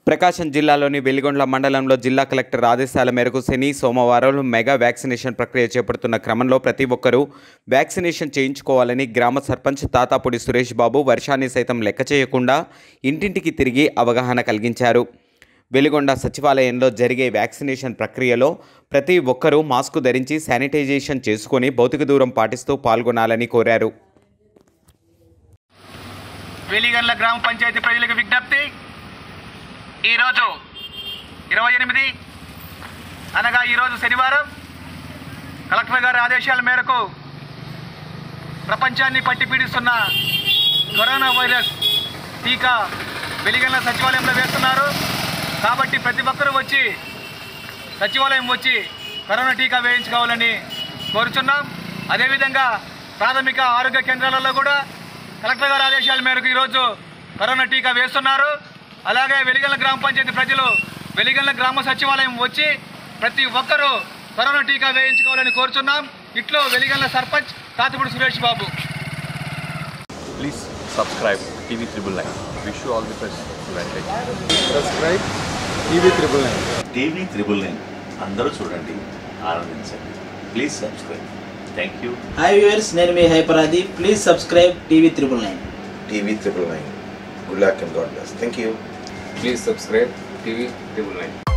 ప్రకాశం జిల్లాలోని వెలిగొండ్ల మండలంలో జిల్లా కలెక్టర్ ఆదేశాల మేరకు శని సోమవారం మెగా వ్యాక్సినేషన్ ప్రక్రియ చేపడుతున్న క్రమంలో ప్రతి ఒక్కరూ వ్యాక్సినేషన్ చేయించుకోవాలని గ్రామ సర్పంచ్ తాతాపూడి సురేష్ బాబు వర్షాన్ని సైతం లెక్క చేయకుండా ఇంటింటికి తిరిగి అవగాహన కలిగించారు వెలిగొండ సచివాలయంలో జరిగే వ్యాక్సినేషన్ ప్రక్రియలో ప్రతి ఒక్కరూ మాస్కు ధరించి శానిటైజేషన్ చేసుకొని భౌతిక దూరం పాటిస్తూ పాల్గొనాలని కోరారు వెలిగన్ల గ్రామ పంచాయతీ ప్రజలకు విజ్ఞప్తి ఈరోజు ఇరవై ఎనిమిది అనగా ఈరోజు శనివారం కలెక్టర్ గారి ఆదేశాల మేరకు ప్రపంచాన్ని పట్టి పీడిస్తున్న కరోనా వైరస్ టీకా వెలిగన్ల సచివాలయంలో వేస్తున్నారు కాబట్టి ప్రతి ఒక్కరూ వచ్చి సచివాలయం వచ్చి కరోనా టీకా వేయించుకోవాలని కోరుచున్నాం అదేవిధంగా ప్రాథమిక ఆరోగ్య కేంద్రాలలో కూడా కలెక్టర్ గారి ఆదేశాల మేరకు ఈరోజు కరోనా టీకా వేస్తున్నారు అలాగే వెలిగల్ల గ్రామ పంచాయతీ ప్రజలు వెలిగల్ల గ్రామ సచివాలయం వచ్చి ప్రతి ఒక్కరూ కరోనా టీకా వేయించుకోవాలని కోరుచున్నాం ఇట్లో Veligalla sarpanch Tatipudi Suresh Babu Please subscribe TV Triple Nine. Wish you all the best. Advantage. Subscribe TV triple nine TV triple nine అందరూ చూడండి ఆనందించండి please subscribe thank you hi viewers నేను మీ హైపరాది please subscribe TV triple nine TV triple nine. Good luck and God bless. Thank you. Please subscribe TV triple nine